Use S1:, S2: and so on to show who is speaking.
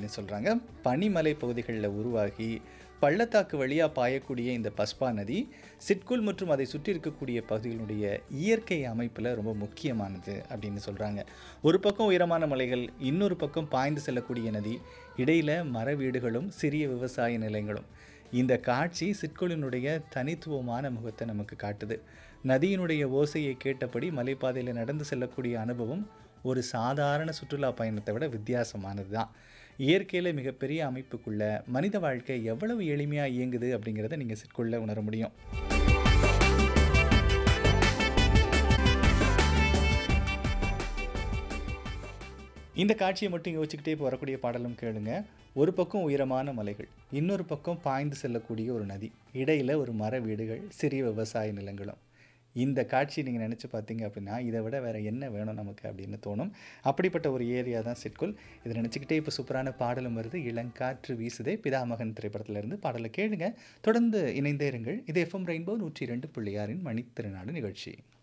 S1: அப்படின்னு சொல்கிறாங்க பனிமலை பகுதிகளில் உருவாகி பள்ளத்தாக்கு வழியாக பாயக்கூடிய இந்த பஸ்பா நதி சிட்குல் மற்றும் அதை சுற்றி இருக்கக்கூடிய பகுதிகளுடைய இயற்கை அமைப்பில் ரொம்ப முக்கியமானது அப்படின்னு சொல்கிறாங்க ஒரு பக்கம் உயரமான மலைகள் இன்னொரு பக்கம் பாய்ந்து செல்லக்கூடிய நதி இடையில் மர வீடுகளும் சிறிய விவசாய நிலங்களும் இந்த காட்சி சிட்குலினுடைய தனித்துவமான முகத்தை நமக்கு காட்டுது நதியினுடைய ஓசையை கேட்டபடி மலைப்பாதையில் நடந்து செல்லக்கூடிய அனுபவம் ஒரு சாதாரண சுற்றுலா பயணத்தை விட வித்தியாசமானது தான் இயற்கையில் மிகப்பெரிய அமைப்புக்குள்ள மனித வாழ்க்கை எவ்வளவு எளிமையாக இயங்குது அப்படிங்கிறத நீங்கள் சிற்குள்ள உணர முடியும் இந்த காட்சியை மட்டும் யோசிச்சுக்கிட்டே இப்போ வரக்கூடிய பாடலும் கேளுங்க ஒரு பக்கம் உயரமான மலைகள் இன்னொரு பக்கம் பாய்ந்து செல்லக்கூடிய ஒரு நதி இடையில் ஒரு மர வீடுகள் சிறிய விவசாய நிலங்களும் இந்த காட்சி நீங்கள் நினச்சி பார்த்தீங்க அப்படின்னா இதை விட வேறு என்ன வேணும் நமக்கு அப்படின்னு தோணும் அப்படிப்பட்ட ஒரு ஏரியா தான் சிட்குல் இதை நினச்சிக்கிட்டே இப்போ சூப்பரான பாடலும் வருது இளங்காற்று வீசுதே பிதாமகன் திரைப்படத்திலிருந்து பாடலை கேளுங்க தொடர்ந்து இணைந்தே இருங்கள் இது எஃப்எம் ரெயின்போ நூற்றி ரெண்டு புள்ளியாரின் மணித்திருநாடு நிகழ்ச்சி